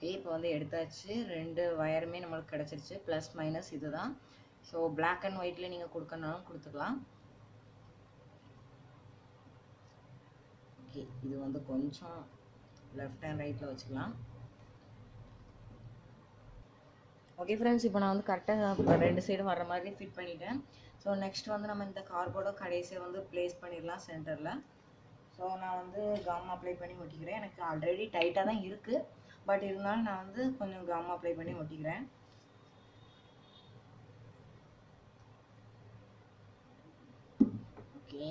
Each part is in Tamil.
ஓகே இப்போ வந்து எடுத்தாச்சு ரெண்டு வயருமே நம்மளுக்கு கிடச்சிருச்சு ப்ளஸ் மைனஸ் இதுதான் ஸோ Black அண்ட் ஒயிட்டில் நீங்கள் கொடுக்கறனாலும் கொடுத்துக்கலாம் ஓகே இது வந்து கொஞ்சம் லெஃப்ட் அண்ட் ரைட்டில் வச்சுக்கலாம் ஓகே ஃப்ரெண்ட்ஸ் இப்போ நான் வந்து கரெக்டாக ரெண்டு சைடும் வர மாதிரி ஃபிட் பண்ணிட்டேன் ஸோ நெக்ஸ்ட் வந்து நம்ம இந்த கார்போர்டோ கடைசியை வந்து ப்ளேஸ் பண்ணிடலாம் சென்டரில் ஸோ நான் வந்து கம் அப்ளை பண்ணி ஒட்டிக்கிறேன் எனக்கு ஆல்ரெடி டைட்டாக தான் இருக்குது பட் இருந்தாலும் நான் வந்து கொஞ்சம் கம் அப்ளை பண்ணி ஒட்டிக்கிறேன் ஓகே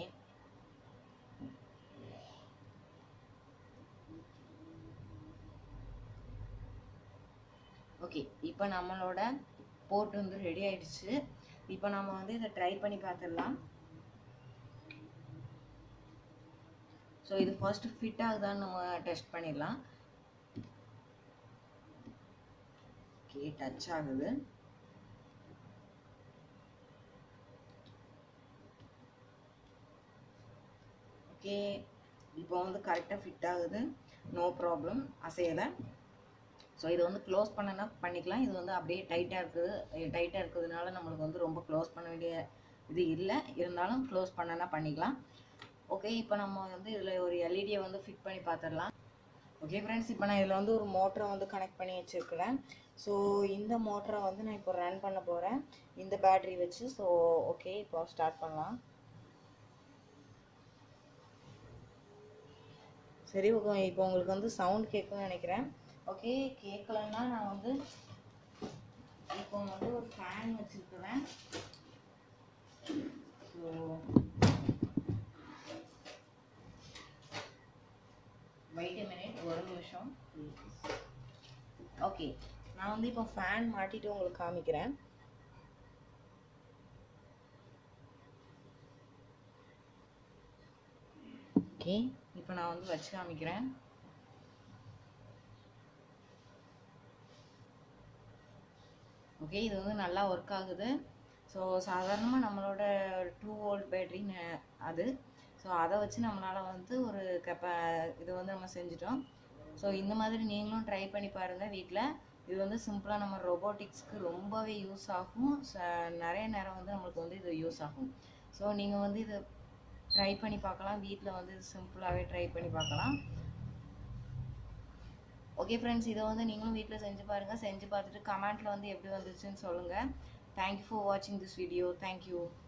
ஓகே இப்போ நம்மளோட போர்ட் வந்து ரெடி ஆயிடுச்சு இப்போ நம்ம வந்து இதை ட்ரை பண்ணி பார்த்துடலாம் ஸோ இது ஃபர்ஸ்ட் ஃபிட் ஆகுதான்னு நம்ம டெஸ்ட் பண்ணிடலாம் ஓகே டச் ஆகுது ஓகே இப்போ வந்து கரெக்டாக ஃபிட் ஆகுது நோ ப்ராப்ளம் அசையலை ஸோ இதை வந்து க்ளோஸ் பண்ணனா பண்ணிக்கலாம் இது வந்து அப்படியே டைட்டாக இருக்குது டைட்டாக இருக்கிறதுனால நம்மளுக்கு வந்து ரொம்ப க்ளோஸ் பண்ண வேண்டிய இது இல்லை இருந்தாலும் க்ளோஸ் பண்ணனா பண்ணிக்கலாம் ஓகே இப்போ நம்ம வந்து இதில் ஒரு எல்இடியை வந்து ஃபிட் பண்ணி பார்த்துடலாம் ஓகே ஃப்ரெண்ட்ஸ் இப்போ நான் இதில் வந்து ஒரு மோட்டரை வந்து கனெக்ட் பண்ணி வச்சுருக்கிறேன் ஸோ இந்த மோட்டரை வந்து நான் இப்போ ரன் பண்ண போகிறேன் இந்த பேட்டரி வச்சு ஸோ ஓகே இப்போ ஸ்டார்ட் பண்ணலாம் சரி ஓகே இப்போ உங்களுக்கு வந்து சவுண்ட் கேட்கும்னு நினைக்கிறேன் ஓகே கேட்கலன்னா நான் வந்து இப்போ வந்து ஒரு ஃபேன் வச்சுருக்கிறேன் ஸோ வெயிட் மினிட் ஒரு நிமிஷம் ஓகே நான் வந்து இப்போ ஃபேன் மாட்டிட்டு உங்களுக்கு காமிக்கிறேன் ஓகே இப்போ நான் வந்து வச்சு காமிக்கிறேன் ஓகே இது வந்து நல்லா ஒர்க் ஆகுது ஸோ சாதாரணமாக நம்மளோட டூ வோல்ட் பேட்டரி அது ஸோ அதை வச்சு நம்மளால் வந்து ஒரு கெப்ப இது வந்து நம்ம செஞ்சிட்டோம் ஸோ இந்த மாதிரி நீங்களும் ட்ரை பண்ணி பாருங்கள் வீட்டில் இது வந்து சிம்பிளாக நம்ம ரொபோட்டிக்ஸ்க்கு ரொம்பவே யூஸ் ஆகும் ச- நிறைய நேரம் வந்து நம்மளுக்கு வந்து இது யூஸ் ஆகும் ஸோ நீங்கள் வந்து இதை ட்ரை பண்ணி பார்க்கலாம் வீட்டில் வந்து இது சிம்பிளாகவே ட்ரை பண்ணி பார்க்கலாம் ஓகே ஃப்ரெண்ட்ஸ் இதை வந்து நீங்களும் வீட்டில் செஞ்சு பாருங்கள் செஞ்சு பார்த்துட்டு கமெண்ட்டில் வந்து எப்படி வந்துச்சுன்னு சொல்லுங்கள் தேங்க்யூ ஃபார் வாட்சிங் திஸ் வீடியோ தேங்க்யூ